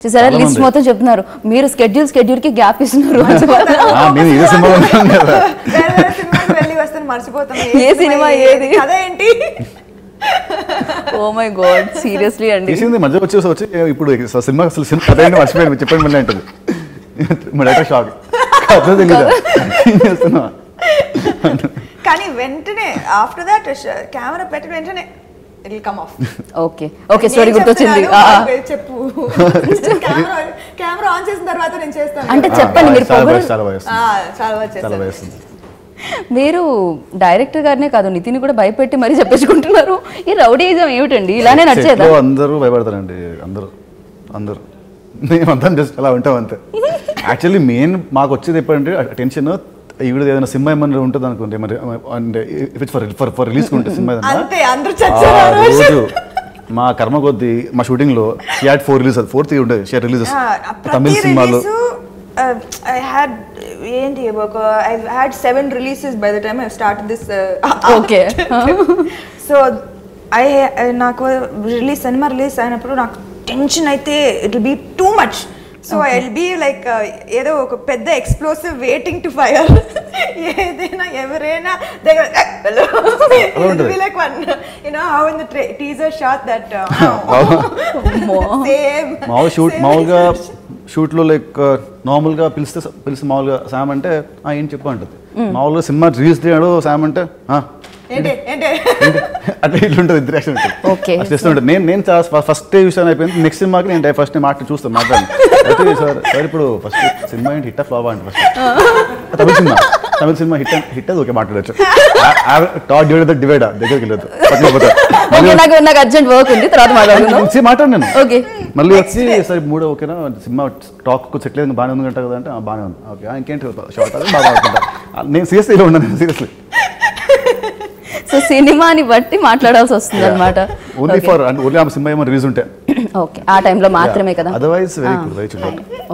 చూసారా చాలా లిస్ట్ మంది. మొత్తం చెప్తున్నారు మీరు స్కెడ్యూల్ స్కెడ్యూల్ కి గ్యాప్ ఇస్తున్నారు అని చెప్పారు. ఆ, నేను ఇదే సినిమా ఉన్నాను కదా వేరే వేరే సినిమాకి వెళ్ళి వస్తాను మర్చిపోతాను ఏ సినిమా ఏది? అదే ఏంటి ఓ మై గాడ్ సీరియస్లీ అండి తీసింది మధ్య వచ్చేసి వచ్చి ఏ, ఇప్పుడు అసలు సినిమా అసలు సినిమా కథ ఏంటి మర్చిపోయాను చెప్పండి మళ్ళీ అంటుంది మా డైరెక్టర్ షాక్ కథ తెలీదా ఏం చేస్తున్నా కానీ వెంటనే ఆఫ్టర్ దాట్ కెమెరా పెట్టిన వెంటనే it come off okay okay story గుర్తొచ్చింది ఆ, ఆ. చెప్పు కెమెరా కెమెరా ఆన్ చేసిన తర్వాత నేను చేస్తాను అంటే చెప్పండి మీరు చాలా పొగరు బాగా చాలా బాగా ఆ, చాలా బాగా చాలా చేస్తాను బాగా వేస్తుంది మీరు డైరెక్టర్ గారినే కాదు నితిన్ కూడా భయపెట్టి మరీ చెప్పించుకుంటున్నారు ఈ రౌడీజం ఏమిటండి ఇలానే నడిచేదా Set లో అందరూ భయపడతారండి అందరూ అందరూ మేమంతా జస్ట్ అలా ఉంటాం అంతే యాక్చువల్లీ మెయిన్ మాకు వచ్చేది ఎప్పుడంటే టెన్షన్ ఈవిడ ఏదైనా సినిమా ఏమన్నా ఉంటుంది అనుకుంటే మరి అంటే if for for for release ఉంటే సినిమా ఏదైనా అంతే అందరూ ఆ చచ్చారు ఆ రోజు. రోజు మా కర్మ కొద్దీ మా షూటింగ్ లో షియాట్ ఫోర్ రిలీజ్ ఫోర్త్ ఉండేది షియాట్ రిలీజెస్ ఆ, తమిళ ప్రతి సినిమాలు రిలీజ్ ఐ హ్యాడ్ ఏంటి ఒక I had seven releases by the time I start this Okay. So I నాకు రిలీజ్ సినిమా రిలీజ్ అయినప్పుడు నాకు టెన్షన్ అయితే it be too much so I will be like ఏదో ఒక పెద్ద ఎక్స్ప్లోసివ్ వెయిటింగ్ టు ఫైర్ ఏదైనా ఎవరైనా దగ్గర ఉంటది. Like one you know how in the teaser shot that అమ్మో. సేమ్ మామూలు షూట్ మామూలుగా షూట్లో లైక్ నార్మల్గా పిలిస్తే పిలిస్తే మామూలుగా శామ్ అంటే "ఆ, ఏం చెప్పు అంటుంది మామూలుగా సినిమా రిలీజ్ చేయడు శామ్ అంటే "ఆ, ఏంటి ఏంటి ఏంటి?" అట్లా ఇట్లా ఉంటుంది ఇంటరాక్షన్ Okay. చేస్తుంటుంది నేను నేను ఫస్ట్ విషయం అయిపోయింది నెక్స్ట్ సినిమాకి నేను ఫస్ట్ మాట చూస్తాను మాట్లాడాను అయితే సార్ సార్ ఇప్పుడు ఫస్ట్ సినిమా ఏంటి హిట్ ఫ్లాప్ అంటే first Tamil cinema Tamil cinema hit hit అది ఓకే మాట్లాడచ్చు టాట్ డివైడ్ డివైడ్ దగ్గరికి వెళ్ళదు పక్కన పోతా ఓకే నాకు నాకు అర్జెంట్ వర్క్ ఉంది తర్వాత మాట్లాడుకుందాం మళ్ళీ మాట్లాడు నేను ఓకే మళ్ళీ వచ్చి సరే మూడో ఓకేనా సినిమా టాక్ సెట్ లేదు బాగానే ఉంది కదా అంటే "ఆ, బాగానే ఉంది ఓకే ఆ, ఇంకేంటి షార్ట్ అది బాగా అనుకుంటా నేను సీరియస్ ఇలా ఉన్నాను సీరియస్లీ సో సినిమాని బట్టి మాట్లాడాల్సి వస్తుంది అనమాట ఓన్లీ ఫర్ ఓన్లీ ఆ సినిమా ఏమో రిలీజ్ ఉంటే ఓకే ఆ టైంలో మాత్రమే కదా అదర్వైజ్ వెరీ గుడ్ వెరీ